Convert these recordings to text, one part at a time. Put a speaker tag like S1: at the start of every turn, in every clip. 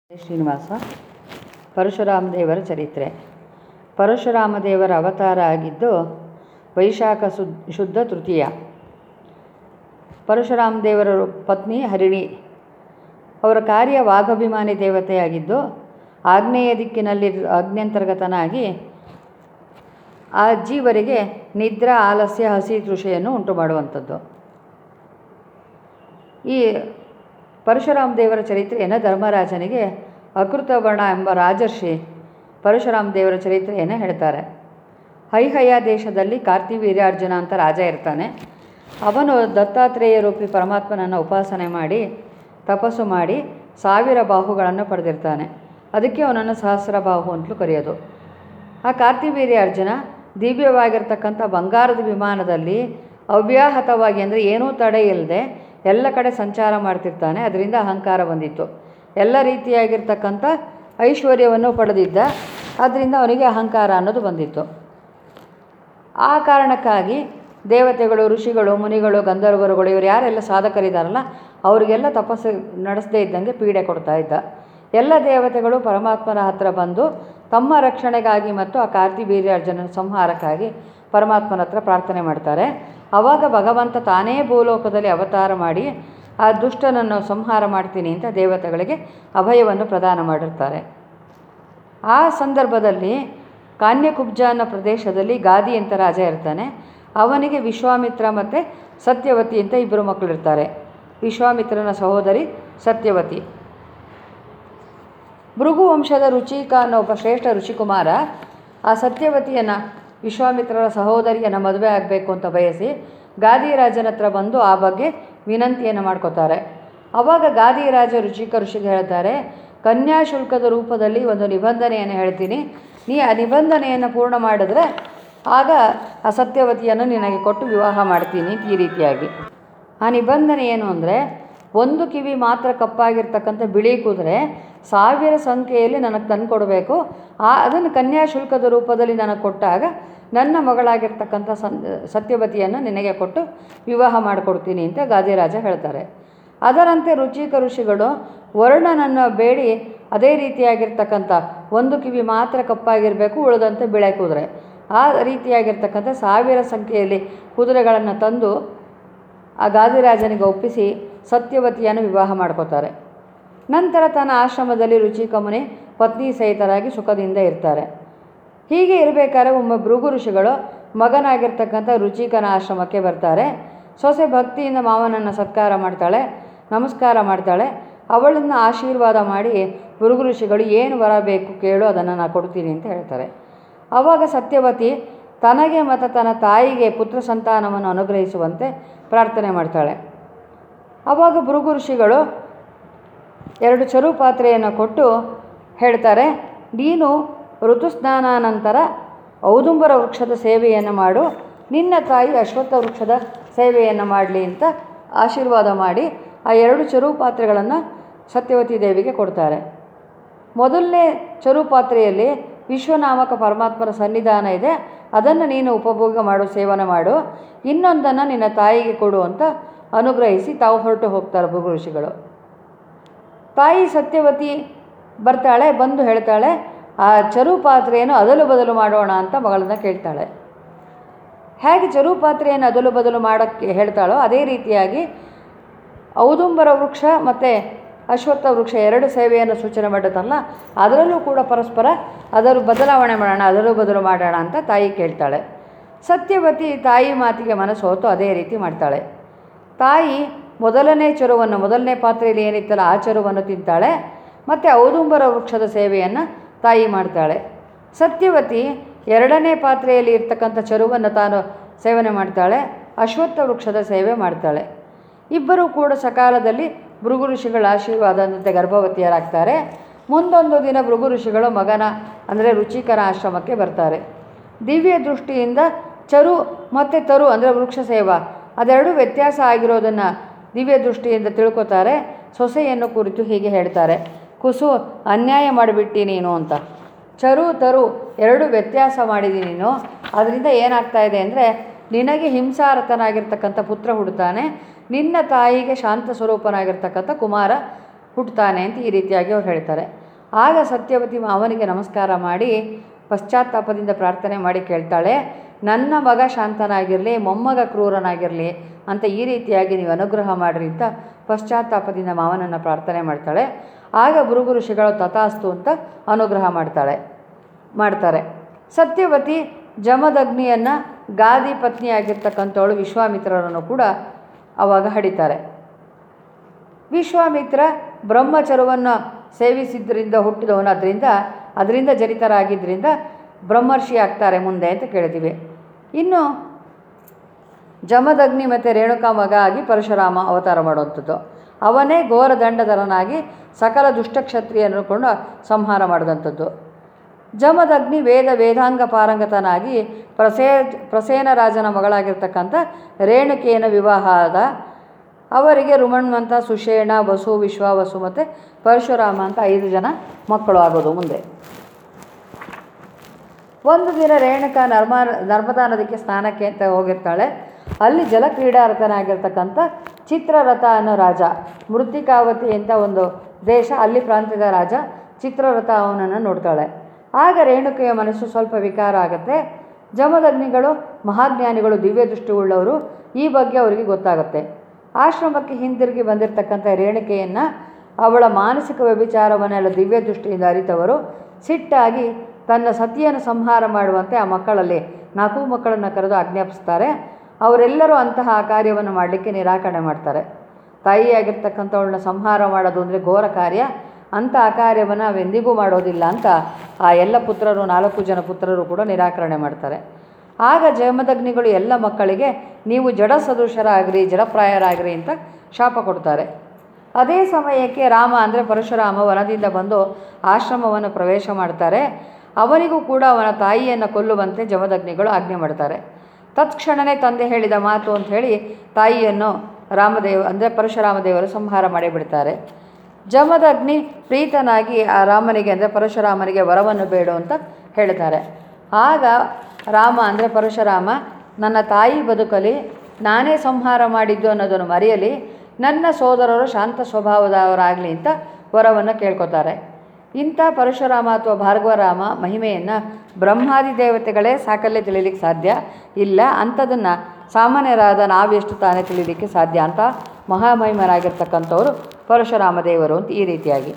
S1: ಶ್ರೀನಿವಾಸ ಪರಶುರಾಮ ದೇವರ ಚರಿತ್ರೆ ಪರಶುರಾಮ ದೇವರ ಅವತಾರ ಆಗಿದ್ದು ವೈಶಾಖ ಸುದ್ ಶುದ್ಧ ತೃತೀಯ ಪರಶುರಾಮ ದೇವರ ಪತ್ನಿ ಹರಿಣಿ ಅವರ ಕಾರ್ಯ ವಾಘಭಿಮಾನಿ ದೇವತೆಯಾಗಿದ್ದು ಆಗ್ನೇಯ ದಿಕ್ಕಿನಲ್ಲಿ ಅಗ್ನ್ಯಂತರ್ಗತನಾಗಿ ಆ ಜೀವರಿಗೆ ನಿದ್ರಾ ಆಲಸ್ಯ ಹಸಿ ತೃಷೆಯನ್ನು ಉಂಟು ಮಾಡುವಂಥದ್ದು ಈ ಪರಶುರಾಮ ದೇವರ ಚರಿತ್ರೆಯನ್ನು ಧರ್ಮರಾಜನಿಗೆ ಅಕೃತವರ್ಣ ಎಂಬ ರಾಜರ್ಷಿ ಪರಶುರಾಮ ದೇವರ ಚರಿತ್ರೆಯನ್ನು ಹೇಳ್ತಾರೆ ಹೈಹಯ ದೇಶದಲ್ಲಿ ಕಾರ್ತಿವೀರ್ಯಾರ್ಜುನ ಅಂತ ರಾಜ ಇರ್ತಾನೆ ಅವನು ದತ್ತಾತ್ರೇಯ ರೂಪಿ ಪರಮಾತ್ಮನನ್ನು ಉಪಾಸನೆ ಮಾಡಿ ತಪಸ್ಸು ಮಾಡಿ ಸಾವಿರ ಬಾಹುಗಳನ್ನು ಪಡೆದಿರ್ತಾನೆ ಅದಕ್ಕೆ ಅವನನ್ನು ಸಹಸ್ರ ಬಾಹು ಅಂತಲೂ ಕರೆಯೋದು ಆ ಕಾರ್ತಿವೀರ್ಯಾರ್ಜುನ ದಿವ್ಯವಾಗಿರ್ತಕ್ಕಂಥ ಬಂಗಾರದ ವಿಮಾನದಲ್ಲಿ ಅವ್ಯಾಹತವಾಗಿ ಅಂದರೆ ಏನೂ ತಡೆ ಇಲ್ಲದೆ ಎಲ್ಲ ಕಡೆ ಸಂಚಾರ ಮಾಡ್ತಿರ್ತಾನೆ ಅದರಿಂದ ಅಹಂಕಾರ ಬಂದಿತ್ತು ಎಲ್ಲ ರೀತಿಯಾಗಿರ್ತಕ್ಕಂಥ ಐಶ್ವರ್ಯವನ್ನು ಪಡೆದಿದ್ದ ಅದರಿಂದ ಅವನಿಗೆ ಅಹಂಕಾರ ಅನ್ನೋದು ಬಂದಿತ್ತು ಆ ಕಾರಣಕ್ಕಾಗಿ ದೇವತೆಗಳು ಋಷಿಗಳು ಮುನಿಗಳು ಗಂಧರ್ವರುಗಳು ಇವರು ಯಾರೆಲ್ಲ ಸಾಧಕರಿದ್ದಾರಲ್ಲ ಅವರಿಗೆಲ್ಲ ತಪಸ್ಸು ನಡೆಸದೇ ಇದ್ದಂಗೆ ಪೀಡೆ ಕೊಡ್ತಾ ಇದ್ದ ಎಲ್ಲ ದೇವತೆಗಳು ಪರಮಾತ್ಮನ ಹತ್ರ ಬಂದು ತಮ್ಮ ರಕ್ಷಣೆಗಾಗಿ ಮತ್ತು ಆ ಕಾರ್ತಿವೀರ್ಯಾರ್ಜುನನ ಸಂಹಾರಕ್ಕಾಗಿ ಪರಮಾತ್ಮನ ಹತ್ರ ಪ್ರಾರ್ಥನೆ ಮಾಡ್ತಾರೆ ಆವಾಗ ಭಗವಂತ ತಾನೇ ಭೂಲೋಕದಲ್ಲಿ ಅವತಾರ ಮಾಡಿ ಆ ದುಷ್ಟನನ್ನು ಸಂಹಾರ ಮಾಡ್ತೀನಿ ಅಂತ ದೇವತೆಗಳಿಗೆ ಅಭಯವನ್ನು ಪ್ರದಾನ ಮಾಡಿರ್ತಾರೆ ಆ ಸಂದರ್ಭದಲ್ಲಿ ಕಾನ್ಯಕುಬ್ಜ ಅನ್ನೋ ಪ್ರದೇಶದಲ್ಲಿ ಗಾದಿ ಅಂತ ರಾಜ ಇರ್ತಾನೆ ಅವನಿಗೆ ವಿಶ್ವಾಮಿತ್ರ ಮತ್ತು ಸತ್ಯವತಿ ಅಂತ ಇಬ್ಬರು ಮಕ್ಕಳಿರ್ತಾರೆ ವಿಶ್ವಾಮಿತ್ರನ ಸಹೋದರಿ ಸತ್ಯವತಿ ಭೃಗು ವಂಶದ ರುಚಿಕ ಅನ್ನೋ ಒಬ್ಬ ಶ್ರೇಷ್ಠ ಋಷಿಕುಮಾರ ಆ ಸತ್ಯವತಿಯನ್ನು ವಿಶ್ವಾಮಿತ್ರರ ಸಹೋದರಿಯನ್ನು ಮದುವೆ ಆಗಬೇಕು ಅಂತ ಬಯಸಿ ಗಾದಿರಾಜನ ಹತ್ರ ಬಂದು ಆ ಬಗ್ಗೆ ವಿನಂತಿಯನ್ನು ಮಾಡ್ಕೋತಾರೆ ಆವಾಗ ಗಾದಿರಾಜ ರುಚಿಕ ಋಷಿಗೆ ಹೇಳ್ತಾರೆ ಕನ್ಯಾಶುಲ್ಕದ ರೂಪದಲ್ಲಿ ಒಂದು ನಿಬಂಧನೆಯನ್ನು ಹೇಳ್ತೀನಿ ನೀ ಆ ನಿಬಂಧನೆಯನ್ನು ಪೂರ್ಣ ಮಾಡಿದ್ರೆ ಆಗ ಆ ಸತ್ಯವತಿಯನ್ನು ನಿನಗೆ ಕೊಟ್ಟು ವಿವಾಹ ಮಾಡ್ತೀನಿ ಈ ರೀತಿಯಾಗಿ ಆ ನಿಬಂಧನೆ ಏನು ಅಂದರೆ ಒಂದು ಕಿವಿ ಮಾತ್ರ ಕಪ್ಪಾಗಿರ್ತಕ್ಕಂಥ ಬಿಳಿ ಕುದುರೆ ಸಾವಿರ ಸಂಖ್ಯೆಯಲ್ಲಿ ನನಗೆ ತಂದು ಕೊಡಬೇಕು ಆ ಅದನ್ನು ಕನ್ಯಾಶುಲ್ಕದ ರೂಪದಲ್ಲಿ ನನಗೆ ಕೊಟ್ಟಾಗ ನನ್ನ ಮಗಳಾಗಿರ್ತಕ್ಕಂಥ ಸನ್ ಸತ್ಯವತಿಯನ್ನು ನಿನಗೆ ಕೊಟ್ಟು ವಿವಾಹ ಮಾಡಿಕೊಡ್ತೀನಿ ಅಂತ ಗಾದಿರಾಜ ಹೇಳ್ತಾರೆ ಅದರಂತೆ ರುಚಿಕ ಋಷಿಗಳು ವರ್ಣನನ್ನು ಬೇಡಿ ಅದೇ ರೀತಿಯಾಗಿರ್ತಕ್ಕಂಥ ಒಂದು ಕಿವಿ ಮಾತ್ರ ಕಪ್ಪಾಗಿರಬೇಕು ಉಳಿದಂತೆ ಬಿಳೆ ಕುದುರೆ ಆ ರೀತಿಯಾಗಿರ್ತಕ್ಕಂಥ ಸಾವಿರ ಸಂಖ್ಯೆಯಲ್ಲಿ ಕುದುರೆಗಳನ್ನು ತಂದು ಆ ಗಾದಿರಾಜನಿಗೆ ಒಪ್ಪಿಸಿ ಸತ್ಯವತಿಯನ್ನು ವಿವಾಹ ಮಾಡ್ಕೋತಾರೆ ನಂತರ ತನ್ನ ಆಶ್ರಮದಲ್ಲಿ ರುಚಿಕಮುನಿ ಪತ್ನಿ ಸಹಿತರಾಗಿ ಸುಖದಿಂದ ಇರ್ತಾರೆ ಹೀಗೆ ಇರಬೇಕಾದ್ರೆ ಒಮ್ಮೆ ಭೃಗು ಋಷಿಗಳು ಮಗನಾಗಿರ್ತಕ್ಕಂಥ ರುಚಿಕನ ಆಶ್ರಮಕ್ಕೆ ಬರ್ತಾರೆ ಸೊಸೆ ಭಕ್ತಿಯಿಂದ ಮಾವನನ್ನು ಸತ್ಕಾರ ಮಾಡ್ತಾಳೆ ನಮಸ್ಕಾರ ಮಾಡ್ತಾಳೆ ಅವಳನ್ನು ಆಶೀರ್ವಾದ ಮಾಡಿ ಭೃಗು ಋಷಿಗಳು ಏನು ವರ ಬೇಕು ಕೇಳು ಅದನ್ನು ನಾನು ಕೊಡ್ತೀನಿ ಅಂತ ಹೇಳ್ತಾರೆ ಆವಾಗ ಸತ್ಯವತಿ ತನಗೆ ಮತ್ತು ತನ್ನ ತಾಯಿಗೆ ಪುತ್ರ ಸಂತಾನವನ್ನು ಅನುಗ್ರಹಿಸುವಂತೆ ಪ್ರಾರ್ಥನೆ ಮಾಡ್ತಾಳೆ ಆವಾಗ ಭೃಗು ಋಷಿಗಳು ಎರಡು ಚರು ಪಾತ್ರೆಯನ್ನು ಕೊಟ್ಟು ಹೇಳ್ತಾರೆ ನೀನು ಋತುಸ್ನಾನ ನಂತರ ಔದುಂಬರ ವೃಕ್ಷದ ಸೇವೆಯನ್ನು ಮಾಡು ನಿನ್ನ ತಾಯಿ ಅಶ್ವತ್ಥ ವೃಕ್ಷದ ಸೇವೆಯನ್ನು ಮಾಡಲಿ ಅಂತ ಆಶೀರ್ವಾದ ಮಾಡಿ ಆ ಎರಡು ಚರು ಪಾತ್ರೆಗಳನ್ನು ಸತ್ಯವತಿ ದೇವಿಗೆ ಕೊಡ್ತಾರೆ ಮೊದಲನೇ ಚರು ಪಾತ್ರೆಯಲ್ಲಿ ವಿಶ್ವನಾಮಕ ಪರಮಾತ್ಮನ ಸನ್ನಿಧಾನ ಇದೆ ಅದನ್ನು ನೀನು ಉಪಭೋಗ ಮಾಡು ಸೇವನೆ ಮಾಡು ಇನ್ನೊಂದನ್ನು ನಿನ್ನ ತಾಯಿಗೆ ಕೊಡು ಅಂತ ಅನುಗ್ರಹಿಸಿ ತಾವು ಹೊರಟು ಹೋಗ್ತಾರೆ ಭೃಗು ಋಷಿಗಳು ತಾಯಿ ಸತ್ಯವತಿ ಬರ್ತಾಳೆ ಬಂದು ಹೇಳ್ತಾಳೆ ಆ ಚರು ಪಾತ್ರೆಯನ್ನು ಅದಲು ಬದಲು ಮಾಡೋಣ ಅಂತ ಮಗಳನ್ನ ಕೇಳ್ತಾಳೆ ಹೇಗೆ ಚರು ಪಾತ್ರೆಯನ್ನು ಅದಲು ಬದಲು ಮಾಡೋಕ್ಕೆ ಹೇಳ್ತಾಳೋ ಅದೇ ರೀತಿಯಾಗಿ ಔದುಂಬರ ವೃಕ್ಷ ಮತ್ತು ಅಶ್ವತ್ಥ ವೃಕ್ಷ ಎರಡು ಸೇವೆಯನ್ನು ಸೂಚನೆ ಮಾಡುತ್ತಲ್ಲ ಅದರಲ್ಲೂ ಕೂಡ ಪರಸ್ಪರ ಅದರ ಬದಲಾವಣೆ ಮಾಡೋಣ ಅದರಲ್ಲೂ ಬದಲು ಮಾಡೋಣ ಅಂತ ತಾಯಿ ಕೇಳ್ತಾಳೆ ಸತ್ಯವತಿ ತಾಯಿ ಮಾತಿಗೆ ಮನಸ್ಸು ಹೊತ್ತು ಅದೇ ರೀತಿ ಮಾಡ್ತಾಳೆ ತಾಯಿ ಮೊದಲನೇ ಚರುವನ್ನು ಮೊದಲನೇ ಪಾತ್ರೆಯಲ್ಲಿ ಏನಿತ್ತಲ್ಲ ಆ ಚರುವನ್ನು ತಿಂತಾಳೆ ಮತ್ತು ಔದುಂಬರ ವೃಕ್ಷದ ಸೇವೆಯನ್ನು ತಾಯಿ ಮಾಡ್ತಾಳೆ ಸತ್ಯವತಿ ಎರಡನೇ ಪಾತ್ರೆಯಲ್ಲಿ ಇರ್ತಕ್ಕಂಥ ಚರುವನ್ನು ತಾನು ಸೇವನೆ ಮಾಡ್ತಾಳೆ ಅಶ್ವತ್ಥ ವೃಕ್ಷದ ಸೇವೆ ಮಾಡ್ತಾಳೆ ಇಬ್ಬರೂ ಕೂಡ ಸಕಾಲದಲ್ಲಿ ಭೃಗು ಋಷಿಗಳ ಆಶೀರ್ವಾದದಂತೆ ಗರ್ಭವತಿಯರಾಗ್ತಾರೆ ಮುಂದೊಂದು ದಿನ ಭೃಗು ಋಷಿಗಳು ಮಗನ ಅಂದರೆ ರುಚಿಕರ ಆಶ್ರಮಕ್ಕೆ ಬರ್ತಾರೆ ದಿವ್ಯ ದೃಷ್ಟಿಯಿಂದ ಚರು ಮತ್ತು ತರು ಅಂದರೆ ವೃಕ್ಷ ಸೇವಾ ಅದೆರಡು ವ್ಯತ್ಯಾಸ ಆಗಿರೋದನ್ನು ದಿವ್ಯ ದೃಷ್ಟಿಯಿಂದ ತಿಳ್ಕೊತಾರೆ ಸೊಸೆಯನ್ನು ಕುರಿತು ಹೀಗೆ ಹೇಳ್ತಾರೆ ಕುಸು ಅನ್ಯಾಯ ಮಾಡಿಬಿಟ್ಟಿ ನೀನು ಅಂತ ಚರು ತರು ಎರಡು ವ್ಯತ್ಯಾಸ ಮಾಡಿದ್ದೀನಿ ನೀನು ಅದರಿಂದ ಏನಾಗ್ತಾ ಇದೆ ಅಂದರೆ ನಿನಗೆ ಹಿಂಸಾರತನಾಗಿರ್ತಕ್ಕಂಥ ಪುತ್ರ ಹುಡ್ತಾನೆ ನಿನ್ನ ತಾಯಿಗೆ ಶಾಂತ ಸ್ವರೂಪನಾಗಿರ್ತಕ್ಕಂಥ ಕುಮಾರ ಹುಟ್ಟುತ್ತಾನೆ ಅಂತ ಈ ರೀತಿಯಾಗಿ ಅವ್ರು ಹೇಳ್ತಾರೆ ಆಗ ಸತ್ಯವತಿ ಅವನಿಗೆ ನಮಸ್ಕಾರ ಮಾಡಿ ಪಶ್ಚಾತ್ತಾಪದಿಂದ ಪ್ರಾರ್ಥನೆ ಮಾಡಿ ಕೇಳ್ತಾಳೆ ನನ್ನ ಮಗ ಶಾಂತನಾಗಿರಲಿ ಮೊಮ್ಮಗ ಕ್ರೂರನಾಗಿರಲಿ ಅಂತ ಈ ರೀತಿಯಾಗಿ ನೀವು ಅನುಗ್ರಹ ಮಾಡಿರಿ ಅಂತ ಪಶ್ಚಾತ್ತಾಪದಿಂದ ಮಾವನನ್ನು ಪ್ರಾರ್ಥನೆ ಮಾಡ್ತಾಳೆ ಆಗ ಭೃಗು ಋಷಿಗಳು ತಥಾಸ್ತು ಅಂತ ಅನುಗ್ರಹ ಮಾಡ್ತಾಳೆ ಮಾಡ್ತಾರೆ ಸತ್ಯವತಿ ಜಮದಗ್ನಿಯನ್ನು ಗಾದಿ ಪತ್ನಿಯಾಗಿರ್ತಕ್ಕಂಥವಳು ವಿಶ್ವಾಮಿತ್ರರನ್ನು ಕೂಡ ಅವಾಗ ಹಡಿತಾರೆ ವಿಶ್ವಾಮಿತ್ರ ಬ್ರಹ್ಮಚರವನ್ನು ಸೇವಿಸಿದ್ದರಿಂದ ಹುಟ್ಟಿದವನು ಅದರಿಂದ ಅದರಿಂದ ಜನಿತರಾಗಿದ್ದರಿಂದ ಬ್ರಹ್ಮರ್ಷಿ ಆಗ್ತಾರೆ ಮುಂದೆ ಅಂತ ಕೇಳಿದ್ದೀವಿ ಇನ್ನು ಜಮದಗ್ನಿ ಮತ್ತು ರೇಣುಕಾ ಮಗ ಆಗಿ ಪರಶುರಾಮ ಅವತಾರ ಮಾಡುವಂಥದ್ದು ಅವನೇ ಘೋರದಂಡಧರನಾಗಿ ಸಕಲ ದುಷ್ಟಕ್ಷತ್ರಿಯನ್ನು ಕೊಂಡು ಸಂಹಾರ ಮಾಡಿದಂಥದ್ದು ಜಮದಗ್ನಿ ವೇದ ವೇದಾಂಗ ಪಾರಂಗತನಾಗಿ ಪ್ರಸೇ ಪ್ರಸೇನ ರಾಜನ ಮಗಳಾಗಿರ್ತಕ್ಕಂಥ ರೇಣುಕೆಯನ್ನು ವಿವಾಹ ಆದ ಅವರಿಗೆ ರುಮಣ್ವಂತ ಸುಷೇಣ ವಸು ವಿಶ್ವಾವಸು ಮತ್ತು ಪರಶುರಾಮ ಅಂತ ಐದು ಜನ ಮಕ್ಕಳು ಆಗೋದು ಮುಂದೆ ಒಂದು ದಿನ ರೇಣುಕಾ ನರ್ಮ ನರ್ಮದಾ ನದಿಗೆ ಸ್ನಾನಕ್ಕೆ ಅಂತ ಹೋಗಿರ್ತಾಳೆ ಅಲ್ಲಿ ಜಲಕ್ರೀಡಾರತನಾಗಿರ್ತಕ್ಕಂಥ ಚಿತ್ರರಥ ಅನ್ನೋ ರಾಜ ಮೃತ್ತಿಕಾವತಿ ಅಂತ ಒಂದು ದೇಶ ಅಲ್ಲಿ ಪ್ರಾಂತ್ಯದ ರಾಜ ಚಿತ್ರರಥ ಅವನನ್ನು ನೋಡ್ತಾಳೆ ಆಗ ರೇಣುಕೆಯ ಮನಸ್ಸು ಸ್ವಲ್ಪ ವಿಕಾರ ಆಗುತ್ತೆ ಜಮದಗ್ನಿಗಳು ಮಹಾಜ್ಞಾನಿಗಳು ದಿವ್ಯ ದೃಷ್ಟಿಯುಳ್ಳವರು ಈ ಬಗ್ಗೆ ಅವರಿಗೆ ಗೊತ್ತಾಗುತ್ತೆ ಆಶ್ರಮಕ್ಕೆ ಹಿಂದಿರುಗಿ ಬಂದಿರತಕ್ಕಂಥ ರೇಣುಕೆಯನ್ನು ಅವಳ ಮಾನಸಿಕ ವ್ಯಭಿಚಾರವನ್ನೆಲ್ಲ ದಿವ್ಯ ದೃಷ್ಟಿಯಿಂದ ಅರಿತವರು ಸಿಟ್ಟಾಗಿ ತನ್ನ ಸತಿಯನ್ನು ಸಂಹಾರ ಮಾಡುವಂತೆ ಆ ಮಕ್ಕಳಲ್ಲಿ ನಾಲ್ಕು ಮಕ್ಕಳನ್ನು ಕರೆದು ಆಜ್ಞಾಪಿಸ್ತಾರೆ ಅವರೆಲ್ಲರೂ ಅಂತಹ ಕಾರ್ಯವನ್ನು ಮಾಡಲಿಕ್ಕೆ ನಿರಾಕರಣೆ ಮಾಡ್ತಾರೆ ತಾಯಿಯಾಗಿರ್ತಕ್ಕಂಥವಳನ್ನ ಸಂಹಾರ ಮಾಡೋದು ಅಂದರೆ ಘೋರ ಕಾರ್ಯ ಅಂಥ ಆ ಕಾರ್ಯವನ್ನು ನಾವೆಂದಿಗೂ ಮಾಡೋದಿಲ್ಲ ಅಂತ ಆ ಎಲ್ಲ ಪುತ್ರರು ನಾಲ್ಕು ಜನ ಪುತ್ರರು ಕೂಡ ನಿರಾಕರಣೆ ಮಾಡ್ತಾರೆ ಆಗ ಜಮದಗ್ನಿಗಳು ಎಲ್ಲ ಮಕ್ಕಳಿಗೆ ನೀವು ಜಡ ಸದೃಶರಾಗ್ರಿ ಜಡಪ್ರಾಯರಾಗ್ರಿ ಅಂತ ಶಾಪ ಕೊಡ್ತಾರೆ ಅದೇ ಸಮಯಕ್ಕೆ ರಾಮ ಅಂದರೆ ಪರಶುರಾಮ ವನದಿಂದ ಬಂದು ಆಶ್ರಮವನ್ನು ಪ್ರವೇಶ ಮಾಡ್ತಾರೆ ಅವನಿಗೂ ಕೂಡ ಅವನ ತಾಯಿಯನ್ನು ಕೊಲ್ಲುವಂತೆ ಜಮದಗ್ನಿಗಳು ಆಜ್ಞೆ ಮಾಡ್ತಾರೆ ತತ್ಕ್ಷಣವೇ ತಂದೆ ಹೇಳಿದ ಮಾತು ಅಂತ ಹೇಳಿ ತಾಯಿಯನ್ನು ರಾಮದೇವ ಅಂದರೆ ಪರಶುರಾಮ ದೇವರು ಸಂಹಾರ ಮಾಡಿಬಿಡ್ತಾರೆ ಜಮದಗ್ನಿ ಪ್ರೀತನಾಗಿ ಆ ರಾಮನಿಗೆ ಅಂದರೆ ಪರಶುರಾಮನಿಗೆ ವರವನ್ನು ಬೇಡು ಅಂತ ಹೇಳ್ತಾರೆ ಆಗ ರಾಮ ಅಂದರೆ ಪರಶುರಾಮ ನನ್ನ ತಾಯಿ ಬದುಕಲಿ ನಾನೇ ಸಂಹಾರ ಮಾಡಿದ್ದು ಅನ್ನೋದನ್ನು ಮರೆಯಲಿ ನನ್ನ ಸೋದರರು ಶಾಂತ ಸ್ವಭಾವದವರಾಗಲಿ ಅಂತ ವರವನ್ನು ಕೇಳ್ಕೊತಾರೆ ಇಂಥ ಪರಶುರಾಮ ಅಥವಾ ಭಾರ್ಗವರಾಮ ಮಹಿಮೆಯನ್ನು ಬ್ರಹ್ಮಾದಿ ದೇವತೆಗಳೇ ಸಾಕಲ್ಲೇ ತಿಳಿಲಿಕ್ಕೆ ಸಾಧ್ಯ ಇಲ್ಲ ಅಂಥದನ್ನು ಸಾಮಾನ್ಯರಾದ ನಾವೆಷ್ಟು ತಾನೇ ತಿಳಿಲಿಕ್ಕೆ ಸಾಧ್ಯ ಅಂತ ಮಹಾಮಹಿಮರಾಗಿರ್ತಕ್ಕಂಥವ್ರು ಪರಶುರಾಮ ದೇವರು ಅಂತ ಈ ರೀತಿಯಾಗಿ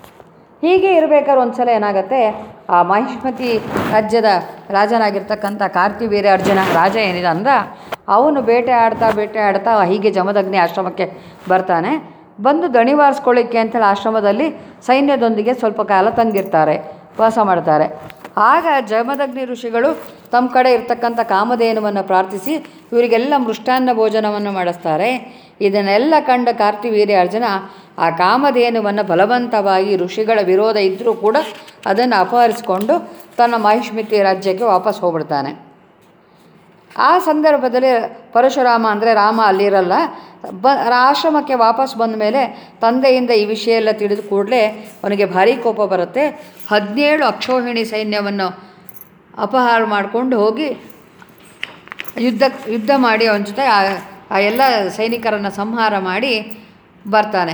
S1: ಹೀಗೆ ಇರಬೇಕಾದ್ರೆ ಒಂದು ಸಲ ಏನಾಗುತ್ತೆ ಆ ಮಹಿಷ್ಮತಿ ರಾಜ್ಯದ ರಾಜನಾಗಿರ್ತಕ್ಕಂಥ ಕಾರ್ತಿವೀರ್ಯ ಅರ್ಜುನ ರಾಜ ಏನಿದೆ ಅಂದ್ರೆ ಅವನು ಬೇಟೆ ಆಡ್ತಾ ಬೇಟೆ ಆಡ್ತಾ ಹೀಗೆ ಜಮದಗ್ನಿ ಆಶ್ರಮಕ್ಕೆ ಬರ್ತಾನೆ ಬಂದು ದಣಿವಾರಿಸ್ಕೊಳ್ಳಿಕ್ಕೆ ಅಂತೇಳಿ ಆಶ್ರಮದಲ್ಲಿ ಸೈನ್ಯದೊಂದಿಗೆ ಸ್ವಲ್ಪ ಕಾಲ ತಂಗಿರ್ತಾರೆ ವಾಸ ಮಾಡ್ತಾರೆ ಆಗ ಜಮದಗ್ನಿ ಋಷಿಗಳು ತಮ್ಮ ಕಡೆ ಇರ್ತಕ್ಕಂಥ ಕಾಮಧೇನುವನ್ನು ಪ್ರಾರ್ಥಿಸಿ ಇವರಿಗೆಲ್ಲ ಮೃಷ್ಟಾನ್ನ ಭೋಜನವನ್ನು ಮಾಡಿಸ್ತಾರೆ ಇದನ್ನೆಲ್ಲ ಕಂಡ ಕಾರ್ತಿವೀರ್ಯ ಅರ್ಜುನ ಆ ಕಾಮಧೇನುವನ್ನು ಬಲವಂತವಾಗಿ ಋಷಿಗಳ ವಿರೋಧ ಇದ್ದರೂ ಕೂಡ ಅದನ್ನು ಅಪಹರಿಸಿಕೊಂಡು ತನ್ನ ಮಹಿಷ್ಮಿತಿ ರಾಜ್ಯಕ್ಕೆ ವಾಪಸ್ ಹೋಗ್ಬಿಡ್ತಾನೆ ಆ ಸಂದರ್ಭದಲ್ಲಿ ಪರಶುರಾಮ ಅಂದರೆ ರಾಮ ಅಲ್ಲಿರಲ್ಲ ಬ ಆಶ್ರಮಕ್ಕೆ ವಾಪಸ್ ಬಂದ ಮೇಲೆ ತಂದೆಯಿಂದ ಈ ವಿಷಯ ಎಲ್ಲ ತಿಳಿದ ಕೂಡಲೇ ಅವನಿಗೆ ಭಾರಿ ಕೋಪ ಬರುತ್ತೆ ಹದಿನೇಳು ಅಕ್ಷೋಹಿಣಿ ಸೈನ್ಯವನ್ನು ಅಪಹಾರ ಮಾಡಿಕೊಂಡು ಹೋಗಿ ಯುದ್ಧ ಯುದ್ಧ ಮಾಡಿ ಅವನ ಜೊತೆ ಆ ಆ ಎಲ್ಲ ಸೈನಿಕರನ್ನು ಸಂಹಾರ ಮಾಡಿ ಬರ್ತಾನೆ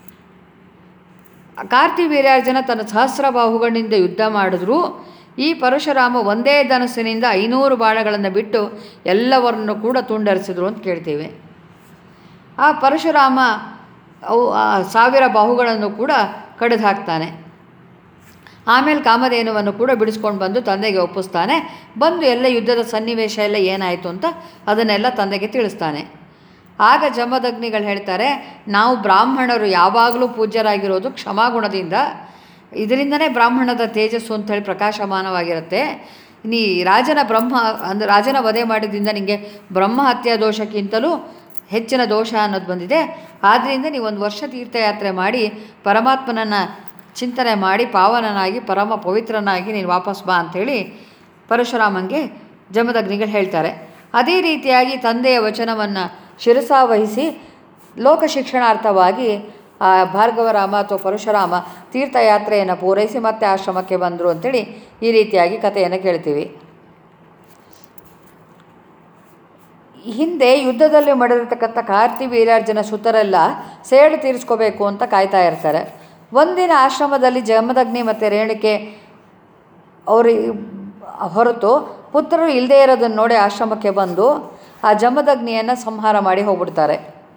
S1: ಕಾರ್ತಿವೀರ್ಯಾರ್ಜುನ ತನ್ನ ಸಹಸ್ರ ಬಾಹುಗಳಿಂದ ಯುದ್ಧ ಮಾಡಿದ್ರು ಈ ಪರಶುರಾಮ ಒಂದೇ ಧನಸ್ಸಿನಿಂದ ಐನೂರು ಬಾಣಗಳನ್ನು ಬಿಟ್ಟು ಎಲ್ಲವರನ್ನು ಕೂಡ ತುಂಡರಿಸಿದ್ರು ಅಂತ ಕೇಳ್ತೀವಿ ಆ ಪರಶುರಾಮ ಅವು ಆ ಸಾವಿರ ಬಾಹುಗಳನ್ನು ಕೂಡ ಕಡಿದು ಹಾಕ್ತಾನೆ ಆಮೇಲೆ ಕಾಮಧೇನುವನ್ನು ಕೂಡ ಬಿಡಿಸ್ಕೊಂಡು ಬಂದು ತಂದೆಗೆ ಒಪ್ಪಿಸ್ತಾನೆ ಬಂದು ಎಲ್ಲ ಯುದ್ಧದ ಸನ್ನಿವೇಶ ಎಲ್ಲ ಏನಾಯಿತು ಅಂತ ಅದನ್ನೆಲ್ಲ ತಂದೆಗೆ ತಿಳಿಸ್ತಾನೆ ಆಗ ಜಮದಗ್ನಿಗಳು ಹೇಳ್ತಾರೆ ನಾವು ಬ್ರಾಹ್ಮಣರು ಯಾವಾಗಲೂ ಪೂಜ್ಯರಾಗಿರೋದು ಕ್ಷಮಾಗುಣದಿಂದ ಇದರಿಂದನೇ ಬ್ರಾಹ್ಮಣದ ತೇಜಸ್ಸು ಅಂಥೇಳಿ ಪ್ರಕಾಶಮಾನವಾಗಿರುತ್ತೆ ನೀ ರಾಜನ ಬ್ರಹ್ಮ ಅಂದರೆ ರಾಜನ ವಧೆ ಮಾಡಿದ್ರಿಂದ ನಿಮಗೆ ಬ್ರಹ್ಮ ಹತ್ಯಾ ದೋಷಕ್ಕಿಂತಲೂ ಹೆಚ್ಚಿನ ದೋಷ ಅನ್ನೋದು ಬಂದಿದೆ ಆದ್ದರಿಂದ ನೀವು ಒಂದು ವರ್ಷ ತೀರ್ಥಯಾತ್ರೆ ಮಾಡಿ ಪರಮಾತ್ಮನನ್ನು ಚಿಂತನೆ ಮಾಡಿ ಪಾವನನಾಗಿ ಪರಮ ಪವಿತ್ರನಾಗಿ ನೀನು ವಾಪಸ್ ಬಾ ಅಂಥೇಳಿ ಪರಶುರಾಮಂಗೆ ಜಮದಗ್ನಿಗಳು ಹೇಳ್ತಾರೆ ಅದೇ ರೀತಿಯಾಗಿ ತಂದೆಯ ವಚನವನ್ನು ಶಿರಸಾವಹಿಸಿ ಲೋಕ ಶಿಕ್ಷಣಾರ್ಥವಾಗಿ ಆ ಭಾರ್ಗವರಾಮ ಅಥವಾ ಪರಶುರಾಮ ತೀರ್ಥಯಾತ್ರೆಯನ್ನು ಪೂರೈಸಿ ಮತ್ತೆ ಆಶ್ರಮಕ್ಕೆ ಬಂದರು ಅಂತೇಳಿ ಈ ರೀತಿಯಾಗಿ ಕಥೆಯನ್ನು ಕೇಳ್ತೀವಿ ಹಿಂದೆ ಯುದ್ಧದಲ್ಲಿ ಮಾಡಿರ್ತಕ್ಕಂಥ ಕಾರ್ತಿ ವೀರಾರ್ಜುನ ಸುತರೆಲ್ಲ ಸೇಡು ತೀರಿಸ್ಕೋಬೇಕು ಅಂತ ಕಾಯ್ತಾ ಇರ್ತಾರೆ ಒಂದಿನ ಆಶ್ರಮದಲ್ಲಿ ಜಮದಗ್ನಿ ಮತ್ತು ರೇಣುಕೆ ಅವರು ಹೊರತು ಪುತ್ರರು ಇಲ್ಲದೇ ಇರೋದನ್ನು ನೋಡಿ ಆಶ್ರಮಕ್ಕೆ ಬಂದು ಆ ಜಮದಗ್ನಿಯನ್ನು ಸಂಹಾರ ಮಾಡಿ ಹೋಗ್ಬಿಡ್ತಾರೆ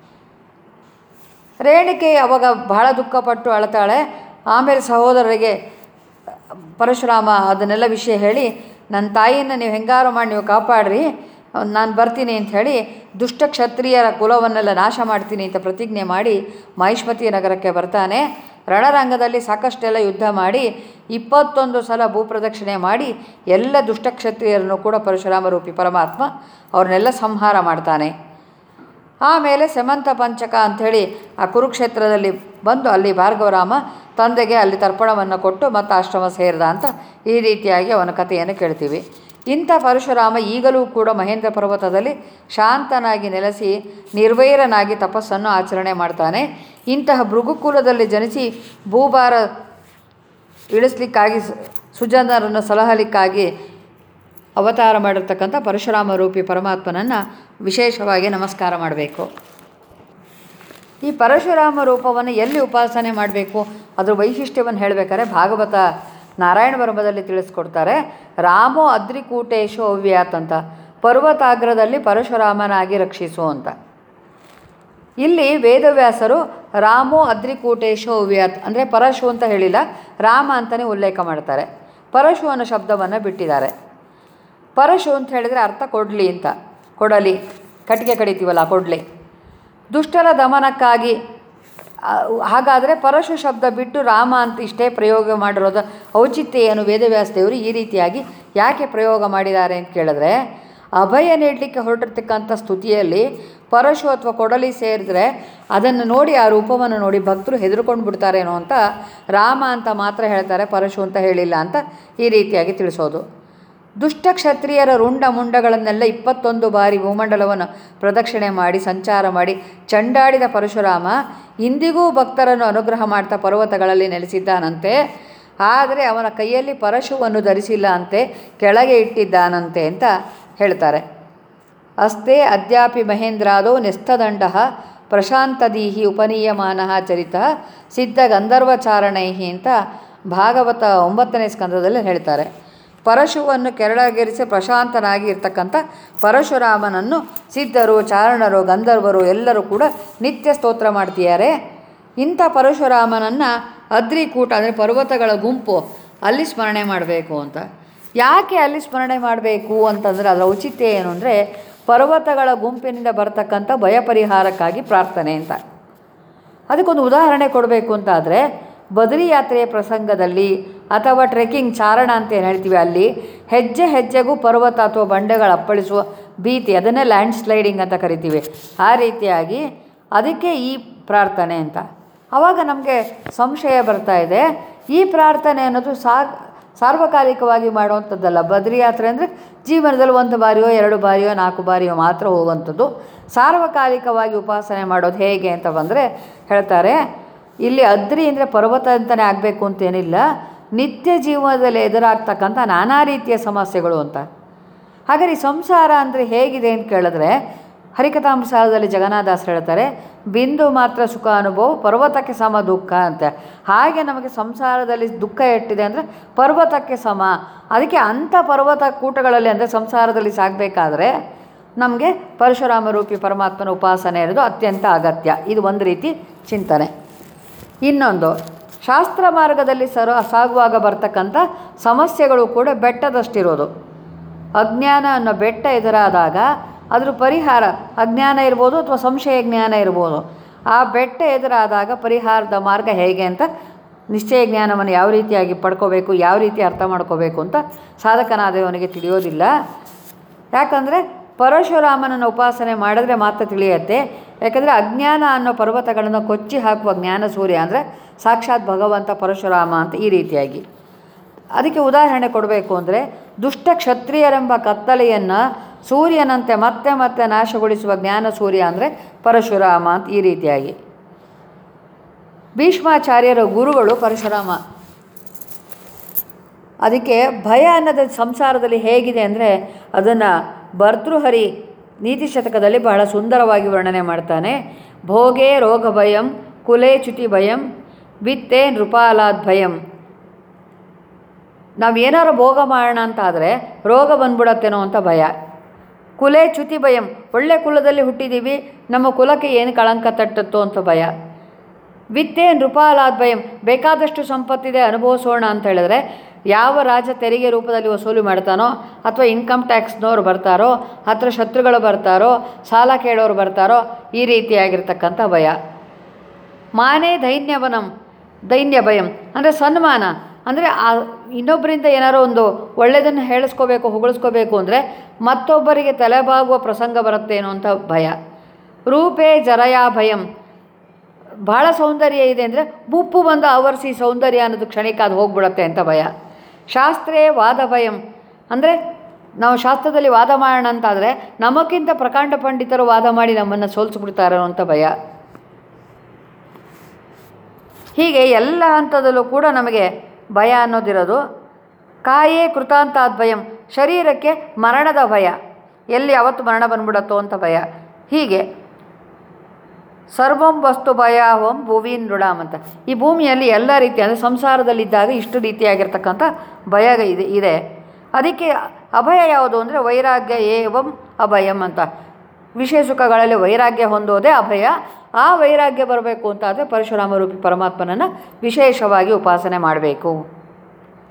S1: ರೇಣುಕೆ ಅವಾಗ ಬಹಳ ದುಃಖಪಟ್ಟು ಅಳತಾಳೆ ಆಮೇಲೆ ಸಹೋದರರಿಗೆ ಪರಶುರಾಮ ಅದನ್ನೆಲ್ಲ ವಿಷಯ ಹೇಳಿ ನನ್ನ ತಾಯಿಯನ್ನು ನೀವು ಹೆಂಗಾರು ಮಾಡಿ ನೀವು ಕಾಪಾಡ್ರಿ ನಾನು ಬರ್ತೀನಿ ಅಂತ ಹೇಳಿ ದುಷ್ಟ ಕ್ಷತ್ರಿಯರ ಕುಲವನ್ನೆಲ್ಲ ನಾಶ ಮಾಡ್ತೀನಿ ಅಂತ ಪ್ರತಿಜ್ಞೆ ಮಾಡಿ ಮಹಿಷ್ಮತಿ ನಗರಕ್ಕೆ ಬರ್ತಾನೆ ರಣರಂಗದಲ್ಲಿ ಸಾಕಷ್ಟೆಲ್ಲ ಯುದ್ಧ ಮಾಡಿ ಇಪ್ಪತ್ತೊಂದು ಸಲ ಭೂಪ್ರದಕ್ಷಿಣೆ ಮಾಡಿ ಎಲ್ಲ ದುಷ್ಟ ಕ್ಷತ್ರಿಯರನ್ನು ಕೂಡ ಪರಶುರಾಮ ರೂಪಿ ಪರಮಾತ್ಮ ಅವ್ರನ್ನೆಲ್ಲ ಸಂಹಾರ ಮಾಡ್ತಾನೆ ಆಮೇಲೆ ಸೆಮಂತ ಪಂಚಕ ಅಂಥೇಳಿ ಆ ಕುರುಕ್ಷೇತ್ರದಲ್ಲಿ ಬಂದು ಅಲ್ಲಿ ಭಾರ್ಗವರಾಮ ತಂದೆಗೆ ಅಲ್ಲಿ ತರ್ಪಣವನ್ನು ಕೊಟ್ಟು ಮತ್ತು ಆಶ್ರಮ ಸೇರಿದ ಅಂತ ಈ ರೀತಿಯಾಗಿ ಅವನ ಕಥೆಯನ್ನು ಕೇಳ್ತೀವಿ ಇಂಥ ಪರಶುರಾಮ ಈಗಲೂ ಕೂಡ ಮಹೇಂದ್ರ ಪರ್ವತದಲ್ಲಿ ಶಾಂತನಾಗಿ ನೆಲೆಸಿ ನಿರ್ವೈರನಾಗಿ ತಪಸ್ಸನ್ನು ಆಚರಣೆ ಮಾಡ್ತಾನೆ ಇಂತಹ ಭೃಗುಕುಲದಲ್ಲಿ ಜನಿಸಿ ಭೂಭಾರ ಇಳಿಸ್ಲಿಕ್ಕಾಗಿ ಸು- ಸುಜನರನ್ನು ಸಲಹಲಿಕ್ಕಾಗಿ ಅವತಾರ ಮಾಡಿರ್ತಕ್ಕಂಥ ಪರಶುರಾಮ ರೂಪಿ ಪರಮಾತ್ಮನನ್ನು ವಿಶೇಷವಾಗಿ ನಮಸ್ಕಾರ ಮಾಡಬೇಕು ಈ ಪರಶುರಾಮ ರೂಪವನ್ನು ಎಲ್ಲಿ ಉಪಾಸನೆ ಮಾಡಬೇಕು ಅದ್ರ ವೈಶಿಷ್ಟ್ಯವನ್ನು ಹೇಳಬೇಕಾದ್ರೆ ಭಾಗವತ ನಾರಾಯಣ ವರ್ಮದಲ್ಲಿ ತಿಳಿಸ್ಕೊಡ್ತಾರೆ ರಾಮೋ ಅದ್ರಿಕೂಟೇಶು ಅವ್ಯಾತ್ ಅಂತ ಪರ್ವತಾಗ್ರದಲ್ಲಿ ಪರಶುರಾಮನಾಗಿ ರಕ್ಷಿಸು ಅಂತ ಇಲ್ಲಿ ವೇದವ್ಯಾಸರು ರಾಮೋ ಅದ್ರಿಕೂಟೇಶು ಅವ್ಯಾತ್ ಅಂದರೆ ಪರಶು ಅಂತ ಹೇಳಿಲ್ಲ ರಾಮ ಅಂತಲೇ ಉಲ್ಲೇಖ ಮಾಡ್ತಾರೆ ಪರಶು ಅನ್ನೋ ಶಬ್ದವನ್ನು ಬಿಟ್ಟಿದ್ದಾರೆ ಪರಶು ಅಂತ ಹೇಳಿದರೆ ಅರ್ಥ ಕೊಡಲಿ ಅಂತ ಕೊಡಲಿ ಕಟ್ಟಿಗೆ ಕಡಿತೀವಲ್ಲ ಕೊಡಲಿ ದುಷ್ಟರ ದಮನಕ್ಕಾಗಿ ಆ, ಹಾಗಾದರೆ ಪರಶು ಶಬ್ದ ಬಿಟ್ಟು ರಾಮ ಅಂತ ಇಷ್ಟೇ ಪ್ರಯೋಗ ಮಾಡಿರೋದು ಔಚಿತ್ಯ ಏನು ವೇದವ್ಯಾಸ ದೇವರು ಈ ರೀತಿಯಾಗಿ ಯಾಕೆ ಪ್ರಯೋಗ ಮಾಡಿದ್ದಾರೆ ಅಂತ ಕೇಳಿದ್ರೆ ಅಭಯ ನೀಡಲಿಕ್ಕೆ ಹೊರಟಿರ್ತಕ್ಕಂಥ ಸ್ತುತಿಯಲ್ಲಿ ಪರಶು ಅಥವಾ ಕೊಡಲಿ ಸೇರಿದ್ರೆ ಅದನ್ನು ನೋಡಿ ಆ ರೂಪವನ್ನು ನೋಡಿ ಭಕ್ತರು ಹೆದರ್ಕೊಂಡು ಬಿಡ್ತಾರೇನೋ ಅಂತ ರಾಮ ಅಂತ ಮಾತ್ರ ಹೇಳ್ತಾರೆ ಪರಶು ಅಂತ ಹೇಳಿಲ್ಲ ಅಂತ ಈ ರೀತಿಯಾಗಿ ತಿಳಿಸೋದು ದುಷ್ಟ ಕ್ಷತ್ರಿಯರ ರುಂಡ ಮುಂಡಗಳನ್ನೆಲ್ಲ ಇಪ್ಪತ್ತೊಂದು ಬಾರಿ ಭೂಮಂಡಲವನ್ನು ಪ್ರದಕ್ಷಿಣೆ ಮಾಡಿ ಸಂಚಾರ ಮಾಡಿ ಚಂಡಾಡಿದ ಪರಶುರಾಮ ಇಂದಿಗೂ ಭಕ್ತರನ್ನು ಅನುಗ್ರಹ ಮಾಡ್ತಾ ಪರ್ವತಗಳಲ್ಲಿ ನೆಲೆಸಿದ್ದಾನಂತೆ ಆದರೆ ಅವನ ಕೈಯಲ್ಲಿ ಪರಶುವನ್ನು ಧರಿಸಿಲ್ಲ ಅಂತೆ ಕೆಳಗೆ ಇಟ್ಟಿದ್ದಾನಂತೆ ಅಂತ ಹೇಳ್ತಾರೆ ಅಸ್ತೆ ಅದ್ಯಾಪಿ ಮಹೇಂದ್ರಾದೋ ನೆಸ್ತದಂಡ ಪ್ರಶಾಂತದೀಹಿ ಉಪನೀಯಮಾನ ಚರಿತ ಸಿದ್ಧ ಗಂಧರ್ವಚಾರಣೈ ಅಂತ ಭಾಗವತ ಒಂಬತ್ತನೇ ಸ್ಕಂದದಲ್ಲಿ ಹೇಳ್ತಾರೆ ಪರಶುವನ್ನು ಕೆರಳಗೇರಿಸಿ ಪ್ರಶಾಂತನಾಗಿ ಇರ್ತಕ್ಕಂಥ ಪರಶುರಾಮನನ್ನು ಸಿದ್ಧರು ಚಾರಣರು ಗಂಧರ್ವರು ಎಲ್ಲರೂ ಕೂಡ ನಿತ್ಯ ಸ್ತೋತ್ರ ಮಾಡ್ತಿದ್ದಾರೆ ಇಂಥ ಪರಶುರಾಮನನ್ನು ಅದ್ರಿಕೂಟ ಅಂದರೆ ಪರ್ವತಗಳ ಗುಂಪು ಅಲ್ಲಿ ಸ್ಮರಣೆ ಮಾಡಬೇಕು ಅಂತ ಯಾಕೆ ಅಲ್ಲಿ ಸ್ಮರಣೆ ಮಾಡಬೇಕು ಅಂತಂದರೆ ಅದರ ಔಚಿತ್ಯ ಏನು ಅಂದರೆ ಪರ್ವತಗಳ ಗುಂಪಿನಿಂದ ಬರ್ತಕ್ಕಂಥ ಭಯ ಪರಿಹಾರಕ್ಕಾಗಿ ಪ್ರಾರ್ಥನೆ ಅಂತ ಅದಕ್ಕೊಂದು ಉದಾಹರಣೆ ಕೊಡಬೇಕು ಅಂತಾದರೆ ಬದರಿ ಯಾತ್ರೆಯ ಪ್ರಸಂಗದಲ್ಲಿ ಅಥವಾ ಟ್ರೆಕ್ಕಿಂಗ್ ಚಾರಣ ಅಂತ ಏನು ಹೇಳ್ತೀವಿ ಅಲ್ಲಿ ಹೆಜ್ಜೆ ಹೆಜ್ಜೆಗೂ ಪರ್ವತ ಅಥವಾ ಬಂಡೆಗಳು ಅಪ್ಪಳಿಸುವ ಭೀತಿ ಅದನ್ನೇ ಲ್ಯಾಂಡ್ ಸ್ಲೈಡಿಂಗ್ ಅಂತ ಕರಿತೀವಿ ಆ ರೀತಿಯಾಗಿ ಅದಕ್ಕೆ ಈ ಪ್ರಾರ್ಥನೆ ಅಂತ ಆವಾಗ ನಮಗೆ ಸಂಶಯ ಬರ್ತಾ ಇದೆ ಈ ಪ್ರಾರ್ಥನೆ ಅನ್ನೋದು ಸಾ ಸಾರ್ವಕಾಲಿಕವಾಗಿ ಮಾಡುವಂಥದ್ದಲ್ಲ ಬದ್ರಿ ಯಾತ್ರೆ ಅಂದರೆ ಜೀವನದಲ್ಲಿ ಒಂದು ಬಾರಿಯೋ ಎರಡು ಬಾರಿಯೋ ನಾಲ್ಕು ಬಾರಿಯೋ ಮಾತ್ರ ಹೋಗುವಂಥದ್ದು ಸಾರ್ವಕಾಲಿಕವಾಗಿ ಉಪಾಸನೆ ಮಾಡೋದು ಹೇಗೆ ಅಂತ ಬಂದರೆ ಹೇಳ್ತಾರೆ ಇಲ್ಲಿ ಅದ್ರಿ ಅಂದರೆ ಪರ್ವತ ಅಂತಲೇ ಆಗಬೇಕು ಅಂತೇನಿಲ್ಲ ನಿತ್ಯ ಜೀವನದಲ್ಲಿ ಎದುರಾಗ್ತಕ್ಕಂಥ ನಾನಾ ರೀತಿಯ ಸಮಸ್ಯೆಗಳು ಅಂತ ಹಾಗಾದ್ರೆ ಈ ಸಂಸಾರ ಅಂದರೆ ಹೇಗಿದೆ ಅಂತ ಕೇಳಿದ್ರೆ ಹರಿಕಥಾಂಸಾರದಲ್ಲಿ ಜಗನ್ನಾಥದಾಸರು ಹೇಳ್ತಾರೆ ಬಿಂದು ಮಾತ್ರ ಸುಖ ಅನುಭವ ಪರ್ವತಕ್ಕೆ ಸಮ ದುಃಖ ಅಂತ ಹಾಗೆ ನಮಗೆ ಸಂಸಾರದಲ್ಲಿ ದುಃಖ ಎಟ್ಟಿದೆ ಅಂದರೆ ಪರ್ವತಕ್ಕೆ ಸಮ ಅದಕ್ಕೆ ಅಂಥ ಪರ್ವತ ಕೂಟಗಳಲ್ಲಿ ಅಂದರೆ ಸಂಸಾರದಲ್ಲಿ ಸಾಗಬೇಕಾದ್ರೆ ನಮಗೆ ಪರಶುರಾಮ ರೂಪಿ ಪರಮಾತ್ಮನ ಉಪಾಸನೆ ಇರೋದು ಅತ್ಯಂತ ಅಗತ್ಯ ಇದು ಒಂದು ರೀತಿ ಚಿಂತನೆ ಇನ್ನೊಂದು ಶಾಸ್ತ್ರ ಮಾರ್ಗದಲ್ಲಿ ಸರ ಸಾಗುವಾಗ ಬರ್ತಕ್ಕಂಥ ಸಮಸ್ಯೆಗಳು ಕೂಡ ಬೆಟ್ಟದಷ್ಟಿರೋದು ಅಜ್ಞಾನ ಅನ್ನೋ ಬೆಟ್ಟ ಎದುರಾದಾಗ ಅದ್ರ ಪರಿಹಾರ ಅಜ್ಞಾನ ಇರ್ಬೋದು ಅಥವಾ ಸಂಶಯ ಜ್ಞಾನ ಇರ್ಬೋದು ಆ ಬೆಟ್ಟ ಎದುರಾದಾಗ ಪರಿಹಾರದ ಮಾರ್ಗ ಹೇಗೆ ಅಂತ ನಿಶ್ಚಯ ಜ್ಞಾನವನ್ನು ಯಾವ ರೀತಿಯಾಗಿ ಪಡ್ಕೋಬೇಕು ಯಾವ ರೀತಿ ಅರ್ಥ ಮಾಡ್ಕೋಬೇಕು ಅಂತ ಸಾಧಕನಾದವನಿಗೆ ತಿಳಿಯೋದಿಲ್ಲ ಯಾಕಂದರೆ ಪರಶುರಾಮನನ್ನು ಉಪಾಸನೆ ಮಾಡಿದ್ರೆ ಮಾತ್ರ ತಿಳಿಯುತ್ತೆ ಯಾಕಂದರೆ ಅಜ್ಞಾನ ಅನ್ನೋ ಪರ್ವತಗಳನ್ನು ಕೊಚ್ಚಿ ಹಾಕುವ ಜ್ಞಾನ ಸೂರ್ಯ ಅಂದರೆ ಸಾಕ್ಷಾತ್ ಭಗವಂತ ಪರಶುರಾಮ ಅಂತ ಈ ರೀತಿಯಾಗಿ ಅದಕ್ಕೆ ಉದಾಹರಣೆ ಕೊಡಬೇಕು ಅಂದರೆ ದುಷ್ಟ ಕ್ಷತ್ರಿಯರೆಂಬ ಕತ್ತಲೆಯನ್ನು ಸೂರ್ಯನಂತೆ ಮತ್ತೆ ಮತ್ತೆ ನಾಶಗೊಳಿಸುವ ಜ್ಞಾನ ಸೂರ್ಯ ಅಂದರೆ ಪರಶುರಾಮ ಅಂತ ಈ ರೀತಿಯಾಗಿ ಭೀಷ್ಮಾಚಾರ್ಯರ ಗುರುಗಳು ಪರಶುರಾಮ ಅದಕ್ಕೆ ಭಯ ಅನ್ನೋದು ಸಂಸಾರದಲ್ಲಿ ಹೇಗಿದೆ ಅಂದರೆ ಅದನ್ನು ಭರ್ತೃಹರಿ ನೀತಿ ಶತಕದಲ್ಲಿ ಬಹಳ ಸುಂದರವಾಗಿ ವರ್ಣನೆ ಮಾಡ್ತಾನೆ ಭೋಗೇ ರೋಗ ಭಯಂ ಕುಲೇ ಚ್ಯುತಿ ಭಯಂ ವಿತ್ತೇ ನೃಪಾಲಾದ್ ಭಯಂ ನಾವು ಏನಾರು ಭೋಗ ಮಾಡೋಣ ಅಂತ ಆದರೆ ರೋಗ ಬಂದ್ಬಿಡತ್ತೇನೋ ಅಂತ ಭಯ ಕುಲೇ ಚ್ಯುತಿ ಭಯಂ ಒಳ್ಳೆ ಕುಲದಲ್ಲಿ ಹುಟ್ಟಿದ್ದೀವಿ ನಮ್ಮ ಕುಲಕ್ಕೆ ಏನು ಕಳಂಕ ತಟ್ಟತ್ತೋ ಅಂತ ಭಯ ವಿತ್ತೇ ನೃಪಾಲಾದ್ ಭಯಂ ಬೇಕಾದಷ್ಟು ಸಂಪತ್ತಿದೆ ಅನುಭವಿಸೋಣ ಅಂತ ಹೇಳಿದ್ರೆ ಯಾವ ರಾಜ ತೆರಿಗೆ ರೂಪದಲ್ಲಿ ವಸೂಲಿ ಮಾಡ್ತಾನೋ ಅಥವಾ ಇನ್ಕಮ್ ಟ್ಯಾಕ್ಸ್ನವ್ರು ಬರ್ತಾರೋ ಹತ್ರ ಶತ್ರುಗಳು ಬರ್ತಾರೋ ಸಾಲ ಕೇಳೋರು ಬರ್ತಾರೋ ಈ ರೀತಿಯಾಗಿರ್ತಕ್ಕಂಥ ಭಯ ಮಾನೇ ದೈನ್ಯವನಂ ದೈನ್ಯ ಭಯಂ ಅಂದರೆ ಸನ್ಮಾನ ಅಂದರೆ ಆ ಇನ್ನೊಬ್ಬರಿಂದ ಏನಾರೋ ಒಂದು ಒಳ್ಳೆಯದನ್ನು ಹೇಳಿಸ್ಕೋಬೇಕು ಹೊಗಳಿಸ್ಕೋಬೇಕು ಅಂದರೆ ಮತ್ತೊಬ್ಬರಿಗೆ ತಲೆಬಾಗುವ ಪ್ರಸಂಗ ಬರುತ್ತೇನೋ ಅಂತ ಭಯ ರೂಪೇ ಜರಯಾ ಭಯಂ ಭಾಳ ಸೌಂದರ್ಯ ಇದೆ ಅಂದರೆ ಮುಪ್ಪು ಬಂದು ಆವರಿಸಿ ಸೌಂದರ್ಯ ಅನ್ನೋದು ಕ್ಷಣಿಕ ಅದು ಹೋಗ್ಬಿಡತ್ತೆ ಅಂತ ಭಯ ಶಾಸ್ತ್ರೇ ವಾದ ಭಯಂ ಅಂದರೆ ನಾವು ಶಾಸ್ತ್ರದಲ್ಲಿ ವಾದ ಮಾಡೋಣ ಅಂತಾದರೆ ನಮಗಿಂತ ಪ್ರಕಾಂಡ ಪಂಡಿತರು ವಾದ ಮಾಡಿ ನಮ್ಮನ್ನು ಸೋಲಿಸ್ಬಿಡ್ತಾರೋ ಅಂತ ಭಯ ಹೀಗೆ ಎಲ್ಲ ಹಂತದಲ್ಲೂ ಕೂಡ ನಮಗೆ ಭಯ ಅನ್ನೋದಿರೋದು ಕಾಯೇ ಕೃತಾಂತಾದ್ ಭಯಂ ಶರೀರಕ್ಕೆ ಮರಣದ ಭಯ ಎಲ್ಲಿ ಯಾವತ್ತು ಮರಣ ಬಂದ್ಬಿಡತ್ತೋ ಅಂತ ಭಯ ಹೀಗೆ ಸರ್ವಂ ವಸ್ತು ಭಯಾವಂ ಭುವಿ ನೃಡಾಮ್ ಅಂತ ಈ ಭೂಮಿಯಲ್ಲಿ ಎಲ್ಲ ರೀತಿ ಅಂದರೆ ಸಂಸಾರದಲ್ಲಿದ್ದಾಗ ಇಷ್ಟು ರೀತಿಯಾಗಿರ್ತಕ್ಕಂಥ ಭಯ ಇದೆ ಇದೆ ಅದಕ್ಕೆ ಅಭಯ ಯಾವುದು ಅಂದರೆ ವೈರಾಗ್ಯ ಏವಂ ಅಭಯಂ ಅಂತ ವಿಷಯ ಸುಖಗಳಲ್ಲಿ ವೈರಾಗ್ಯ ಹೊಂದೋದೇ ಅಭಯ ಆ ವೈರಾಗ್ಯ ಬರಬೇಕು ಅಂತ ಆದರೆ ಪರಶುರಾಮ ರೂಪಿ ಪರಮಾತ್ಮನನ್ನು ವಿಶೇಷವಾಗಿ ಉಪಾಸನೆ ಮಾಡಬೇಕು